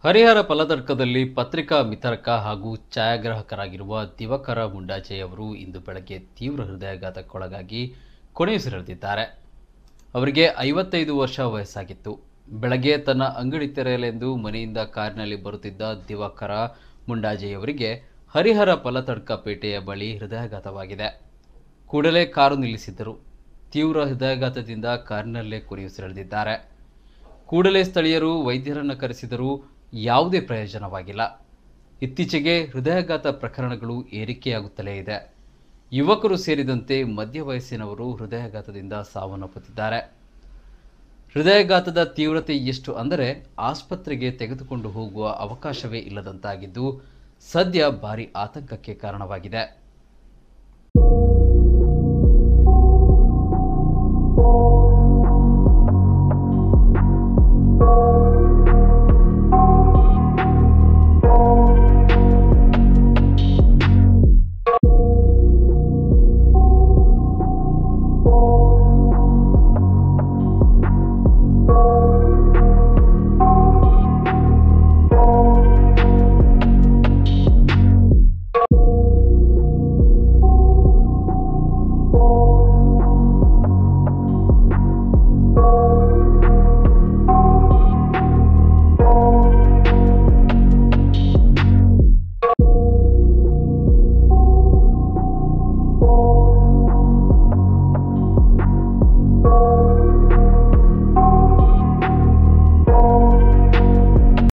ಹರಿಹರ ಫಲದರ್ಕದಲ್ಲಿ ಪತ್ರಿಕಾ ವಿತರಕ ಹಾಗೂ ಛಾಯಾಗ್ರಾಹಕರಾಗಿರುವ ದಿವಕರ ಮುಂಡಾಜೆ ಅವರು ಇಂದು ಬೆಳಗ್ಗೆ ತೀವ್ರ ಹೃದಯಾಘಾತಕ್ಕೊಳಗಾಗಿ ಕೊನೆಯುಸಿರೆಳೆದಿದ್ದಾರೆ ಅವರಿಗೆ ಐವತ್ತೈದು ವರ್ಷ ವಯಸ್ಸಾಗಿತ್ತು ಬೆಳಗ್ಗೆ ತನ್ನ ಅಂಗಡಿ ತೆರೆಯಲೆಂದು ಮನೆಯಿಂದ ಕಾರಿನಲ್ಲಿ ಬರುತ್ತಿದ್ದ ದಿವಾಕರ ಮುಂಡಾಜೆಯವರಿಗೆ ಹರಿಹರ ಫಲತಡ್ಕ ಪೇಟೆಯ ಬಳಿ ಹೃದಯಾಘಾತವಾಗಿದೆ ಕೂಡಲೇ ಕಾರು ನಿಲ್ಲಿಸಿದ್ದರು ತೀವ್ರ ಹೃದಯಾಘಾತದಿಂದ ಕಾರಿನಲ್ಲೇ ಕೊನೆಯುಸಿರೆಳೆದಿದ್ದಾರೆ ಕೂಡಲೇ ಸ್ಥಳೀಯರು ವೈದ್ಯರನ್ನು ಕರೆಸಿದರೂ ಯಾವುದೇ ಪ್ರಯೋಜನವಾಗಿಲ್ಲ ಇತ್ತೀಚೆಗೆ ಹೃದಯಾಘಾತ ಪ್ರಕರಣಗಳು ಏರಿಕೆಯಾಗುತ್ತಲೇ ಇದೆ ಯುವಕರು ಸೇರಿದಂತೆ ಮಧ್ಯ ವಯಸ್ಸಿನವರು ಹೃದಯಾಘಾತದಿಂದ ಸಾವನ್ನಪ್ಪುತ್ತಿದ್ದಾರೆ ಹೃದಯಾಘಾತದ ತೀವ್ರತೆ ಎಷ್ಟು ಅಂದರೆ ಆಸ್ಪತ್ರೆಗೆ ತೆಗೆದುಕೊಂಡು ಹೋಗುವ ಅವಕಾಶವೇ ಇಲ್ಲದಂತಾಗಿದ್ದು ಸದ್ಯ ಭಾರಿ ಆತಂಕಕ್ಕೆ ಕಾರಣವಾಗಿದೆ